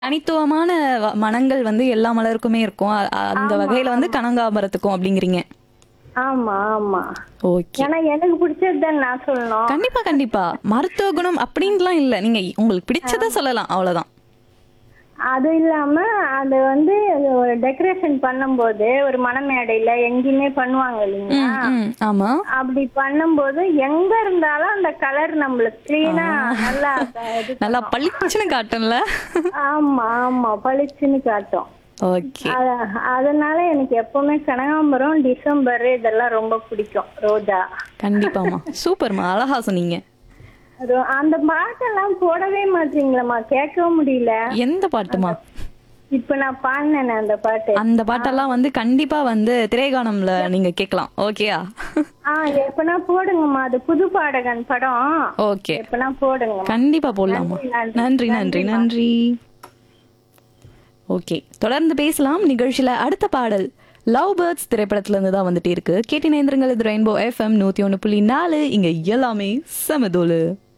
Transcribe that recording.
தனித்துவமான வ- மனங்கள் வந்து எல்லா மலருக்குமே இருக்கும் அ- அ- அந்த வகையில வந்து கனகாம்பரத்துக்கும் அப்படிங்கிறீங்க ஆமா ஆமா ஓகே ஏன்னா எனக்கு பிடிச்சது தான் நான் சொல்லணும் கண்டிப்பா கண்டிப்பா மருத்துவ குணம் அப்படின்லாம் இல்ல நீங்க உங்களுக்கு பிடிச்சத சொல்லலாம் அவ்வளவுதான் அது இல்லாம அது வந்து ஒரு டெக்கரேஷன் பண்ணும்போது ஒரு மணமேடையில எங்கேயுமே பண்ணுவாங்க இல்லைங்களா ம், ம், ஆமா அப்படி பண்ணும்போது எங்க இருந்தாலும் அந்த கலர் நம்மளுக்கு கிளீனா நல்லா இது நல்லா பளிச்சுன்னு காட்டும்ல ஆமா ஆமா பளிச்சுன்னு காட்டும் ஓகே அத- அதனால எனக்கு எப்பவுமே கனகாம்பரம் டிசம்பர் இதெல்லாம் ரொம்ப பிடிக்கும் ரோஜா கண்டிப்பாமா சூப்பர்மா அழகா சொன்னீங்க ரோ- அந்த பாட்டெல்லாம் போடவே மாட்டீங்களம்மா கேட்கவும் முடியல எந்த பாட்டுமா இப்ப நான் பாடினேன் அந்த பாட்டு அந்த பாட்டெல்லாம் வந்து கண்டிப்பா வந்து திரைகாணம்ல நீங்க கேட்கலாம் ஓகேயா ஆ எப்பனா போடுங்கம்மா அது புது பாடகன் படம் ஓகே எப்பனா போடுங்க கண்டிப்பா போடலாமா நன்றி நன்றி நன்றி ஓகே தொடர்ந்து பேசலாம் நிகழ்ச்சியில அடுத்த பாடல் லவ் பேர்ட்ஸ் திரைப்படத்துல இருந்து தான் வந்துட்டு இருக்கு கேட்டினேந்திரங்கள் இது ரெயின்போ எஃப்எம் நூத்தி ஒண்ணு புள்ளி நாலு இங்க எல்லாமே சமதோலு